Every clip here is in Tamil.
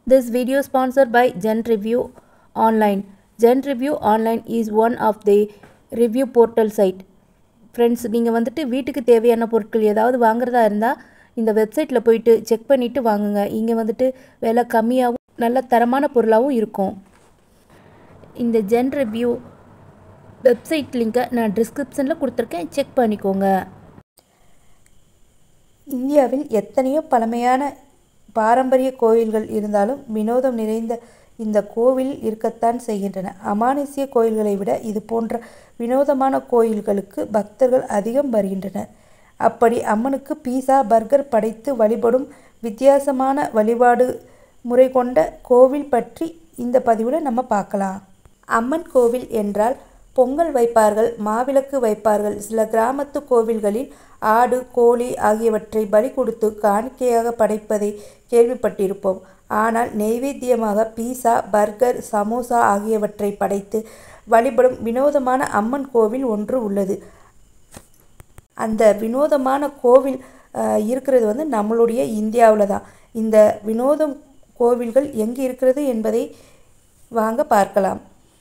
This video sponsored by Gen Review Online. Gen Review Online is one of the review portal site. Friends நீங்கள் வந்துட்டு வீட்டுக்கு தேவையான பொருட்கள் ஏதாவது வாங்குறதா இருந்தால் இந்த வெப்சைட்டில் போயிட்டு செக் பண்ணிவிட்டு வாங்குங்க இங்கே வந்துட்டு விலை கம்மியாகவும் நல்ல தரமான பொருளாகவும் இருக்கும் இந்த ஜென் ரிவ்யூ வெப்சைட் லிங்கை நான் டிஸ்கிரிப்ஷனில் கொடுத்துருக்கேன் செக் பண்ணிக்கோங்க இந்தியாவில் எத்தனையோ பழமையான பாரம்பரிய கோயில்கள் இருந்தாலும் வினோதம் நிறைந்த இந்த கோவில் இருக்கத்தான் செய்கின்றன அமானுஷ்ய கோயில்களை விட இது போன்ற வினோதமான கோயில்களுக்கு பக்தர்கள் அதிகம் வருகின்றனர் அப்படி அம்மனுக்கு பீஸா பர்கர் படைத்து வழிபடும் வித்தியாசமான வழிபாடு முறை கொண்ட கோவில் பற்றி இந்த பதிவில் நம்ம பார்க்கலாம் அம்மன் கோவில் என்றால் பொங்கல் வைப்பார்கள் மாவிளக்கு வைப்பார்கள் சில கிராமத்து கோவில்களில் ஆடு கோழி ஆகியவற்றை பலி கொடுத்து காணிக்கையாக படைப்பதை கேள்விப்பட்டிருப்போம் ஆனால் நெய்வேத்தியமாக பீஸா பர்கர் சமோசா ஆகியவற்றை படைத்து வழிபடும் வினோதமான அம்மன் கோவில் ஒன்று உள்ளது அந்த வினோதமான கோவில் அஹ், இருக்கிறது வந்து நம்மளுடைய இந்தியாவில் தான் இந்த வினோதம் கோவில்கள் எங்கே இருக்கிறது என்பதை வாங்க பார்க்கலாம்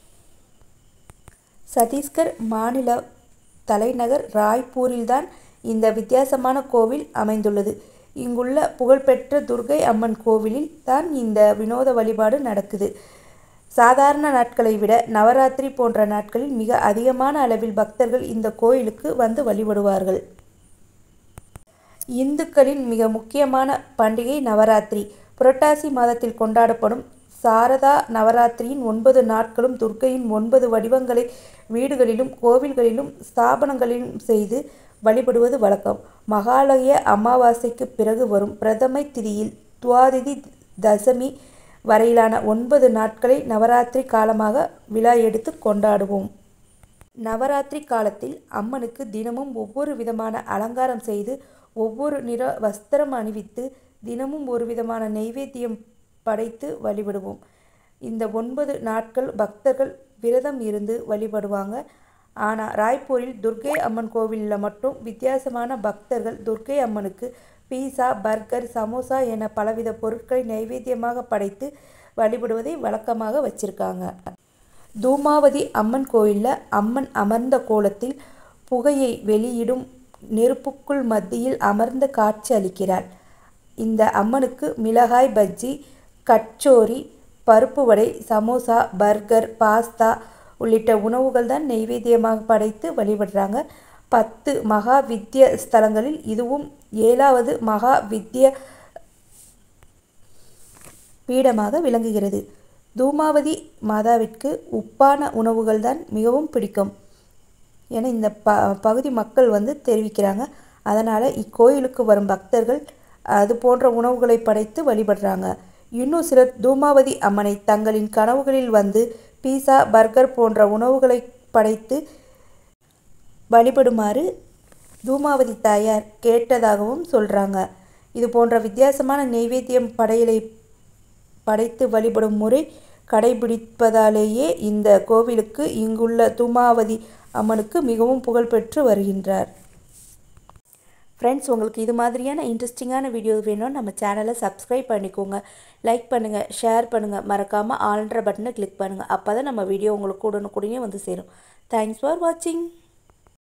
சத்தீஸ்கர் மாநில தலைநகர் ராய்ப்பூரில்தான் இந்த வித்தியாசமான கோவில் அமைந்துள்ளது இங்குள்ள புகழ்பெற்ற துர்கை அம்மன் கோவிலில் தான் இந்த வினோத வழிபாடு நடக்குது சாதாரண நாட்களை விட நவராத்திரி போன்ற நாட்களில் மிக அதிகமான அளவில் பக்தர்கள் இந்த கோயிலுக்கு வந்து வழிபடுவார்கள் இந்துக்களின் மிக முக்கியமான பண்டிகை நவராத்திரி புரட்டாசி மாதத்தில் கொண்டாடப்படும் சாரதா நவராத்திரியின் ஒன்பது நாட்களும் துர்க்கையின் ஒன்பது வடிவங்களை வீடுகளிலும் கோவில்களிலும் ஸ்தாபனங்களிலும் செய்து வழிபடுவது வழக்கம் மகாலய அமாவாசைக்கு பிறகு வரும் பிரதமை திதியில் துவாதிதி தசமி வரையிலான ஒன்பது நாட்களை நவராத்திரி காலமாக விழா எடுத்து கொண்டாடுவோம் நவராத்திரி காலத்தில் அம்மனுக்கு தினமும் ஒவ்வொரு விதமான அலங்காரம் செய்து ஒவ்வொரு நிற வஸ்திரம் அணிவித்து தினமும் ஒரு விதமான நெய்வேத்தியம் படைத்து வழிபடுவோம் இந்த ஒன்பது நாட்கள் பக்தர்கள் விரதம் இருந்து வழிபடுவாங்க ஆனால் ராய்ப்பூரில் துர்க்கை அம்மன் கோவிலில் மட்டும் வித்தியாசமான பக்தர்கள் துர்க்கை அம்மனுக்கு பீஸா பர்கர் சமோசா என பலவித பொருட்களை நைவேத்தியமாக படைத்து வழிபடுவதை வழக்கமாக வச்சிருக்காங்க தூமாவதி அம்மன் கோயிலில் அம்மன் அமர்ந்த கோலத்தில் புகையை வெளியிடும் நெருப்புக்குள் மத்தியில் அமர்ந்து காட்சி அளிக்கிறாள் இந்த அம்மனுக்கு மிளகாய் பஜ்ஜி கச்சோரி பருப்பு வடை சமோசா பர்கர் பாஸ்தா உள்ளிட்ட உணவுகள் தான் நெய்வேத்தியமாக படைத்து வழிபடுறாங்க பத்து மகா வித்ய ஸ்தலங்களில் இதுவும் ஏழாவது மகா வித்ய பீடமாக விளங்குகிறது தூமாவதி மாதாவிற்கு உப்பான உணவுகள் தான் மிகவும் பிடிக்கும் என இந்த ப பகுதி மக்கள் வந்து தெரிவிக்கிறாங்க அதனால் இக்கோயிலுக்கு வரும் பக்தர்கள் அது போன்ற உணவுகளை படைத்து வழிபடுறாங்க இன்னும் சிலர் தூமாவதி அம்மனை தங்களின் கனவுகளில் வந்து பீஸா பர்கர் போன்ற உணவுகளை படைத்து வழிபடுமாறு தூமாவதி தாயார் கேட்டதாகவும் சொல்கிறாங்க இது போன்ற வித்தியாசமான நெய்வேத்தியம் படையலை படைத்து வழிபடும் முறை கடைபிடிப்பதாலேயே இந்த கோவிலுக்கு இங்குள்ள தூமாவதி அம்மனுக்கு மிகவும் புகழ்பெற்று வருகின்றார் ஃப்ரெண்ட்ஸ் உங்களுக்கு இது மாதிரியான இன்ட்ரெஸ்டிங்கான வீடியோ வேணும் நம்ம சேனலை சப்ஸ்கிரைப் பண்ணிக்கோங்க லைக் பண்ணுங்கள் ஷேர் பண்ணுங்கள் மறக்காமல் ஆல்ன்ற பட்டனை கிளிக் பண்ணுங்கள் அப்போ தான் நம்ம வீடியோ உங்களுக்கு உடனுக்குடனே வந்து சேரும் தேங்க்ஸ் ஃபார் வாட்சிங்